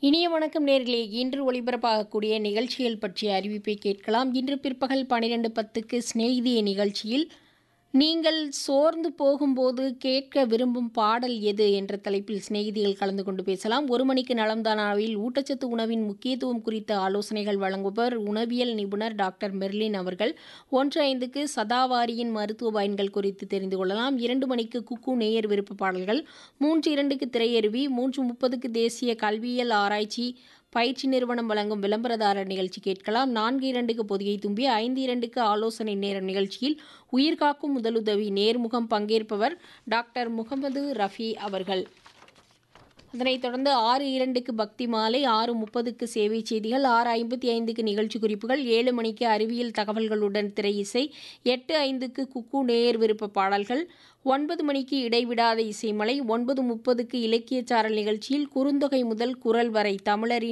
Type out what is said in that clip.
இனிய வணக்கம் நேர்களே இன்று ஒளிபரப்பாகக்கூடிய நிகழ்ச்சிகள் பற்றிய அறிவிப்பை கேட்கலாம் இன்று பிற்பகல் பன்னிரெண்டு பத்துக்கு சிநேகிதிய நிகழ்ச்சியில் நீங்கள் சோர்ந்து போகும்போது கேட்க விரும்பும் பாடல் எது என்ற தலைப்பில் சிநேகிதிகள் கலந்து கொண்டு பேசலாம் ஒரு மணிக்கு நலம்தானாவில் ஊட்டச்சத்து உணவின் முக்கியத்துவம் குறித்த ஆலோசனைகள் வழங்குபவர் உணவியல் நிபுணர் டாக்டர் மெர்லின் அவர்கள் ஒன்று ஐந்துக்கு சதாவாரியின் மருத்துவ பயன்கள் குறித்து தெரிந்து கொள்ளலாம் இரண்டு மணிக்கு குக்கு நேயர் விருப்ப பாடல்கள் மூன்று இரண்டுக்கு திரையருவி மூன்று முப்பதுக்கு தேசிய கல்வியியல் ஆராய்ச்சி பயிற்சி நிறுவனம் வழங்கும் விளம்பரதாரர் நிகழ்ச்சி கேட்கலாம் நான்கு இரண்டுக்கு பொதிகை தும்பி ஐந்து இரண்டுக்கு ஆலோசனை நேரம் நிகழ்ச்சியில் உயிர்காக்கும் முதலுதவி நேர்முகம் பங்கேற்பவர் டாக்டர் முகமது ரஃபி அவர்கள் அதனைத் தொடர்ந்து ஆறு இரண்டுக்கு பக்தி மாலை ஆறு முப்பதுக்கு சேவை செய்திகள் ஆறு ஐம்பத்தி ஐந்துக்கு நிகழ்ச்சி குறிப்புகள் ஏழு மணிக்கு அறிவியல் தகவல்களுடன் திரை இசை எட்டு ஐந்துக்கு குக்கு நேயர் விருப்ப பாடல்கள் ஒன்பது மணிக்கு இடைவிடாத இசைமலை ஒன்பது முப்பதுக்கு இலக்கியச்சாரல் நிகழ்ச்சியில் குறுந்தொகை முதல் குரல் வரை தமிழரின்